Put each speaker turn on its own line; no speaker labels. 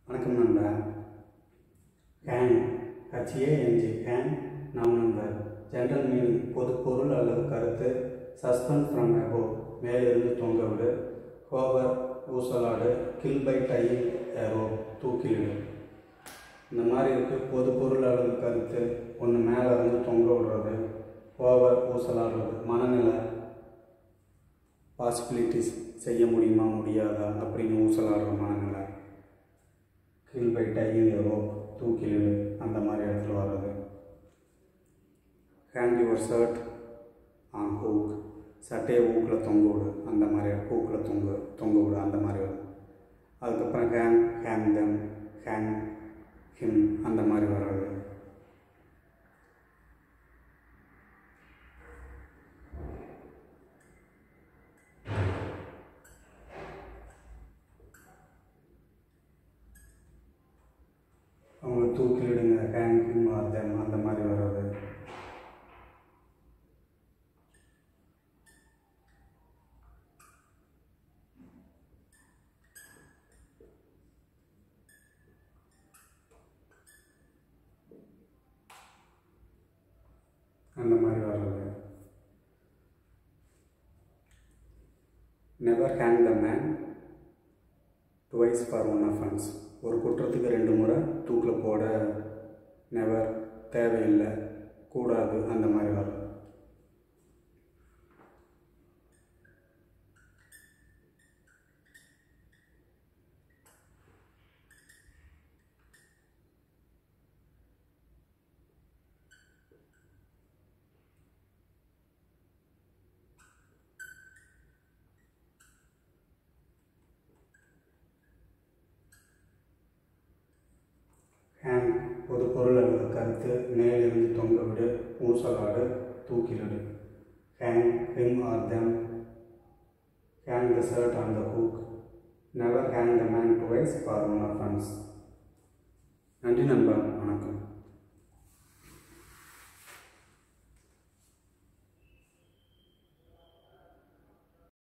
வணக்கம் நண்பா hang ஹச்ஏஎன்ஜி hang நம் நண்பர் ஜென்ரல் மீனிங் பொது பொருள் அல்லது கருத்து சஸ்பெண்ட் ஃப்ரம் அபோ மேலிருந்து தொங்க விடு ஹோவர் ஊசலாடு கில் பை டையில் ஏரோ தூக்கிலிடு இந்த மாதிரி இருக்குது பொது பொருள் அல்லது கருத்து ஒன்று மேலே இருந்து தொங்க விடுறது ஓவர் ஊசலாடுறது மனநிலை பாசிபிலிட்டிஸ் செய்ய முடியுமா முடியாதா அப்படின்னு ஊசலாடுற மனநிலை கீழ் பை டையில் ரோப் தூக்கிலிடு அந்த மாதிரி இடத்துல வர்றது hang your shirt on hook சட்டையை ஊக்கில் தொங்க விடு அந்த மாதிரி ஹூக்கில் தொங்க தொங்க விடு அந்த மாதிரி வரும் அதுக்கப்புறம் hang hang them hang him அந்த மாதிரி வர்றது அவங்கள தூக்கிலிடுங்க ஹேங் ஹிம் ஆர் தெம் அந்த மாதிரி வர்றது அந்த மாதிரி வர்றது never hang the man twice for one offence ஒரு குற்றத்துக்கு ரெண்டு முறை தூக்கில் போட நெவர் தேவையில்லை கூடாது அந்த மாதிரி வரும் ஹேங் ஒரு பொருள் அல்லது கருத்து மேலிருந்து தொங்க விடு ஊசலாடு தூக்கிலிடு hang him or them hang the shirt on the hook never hang the man twice for one off நன்றி நண்பா வணக்கம்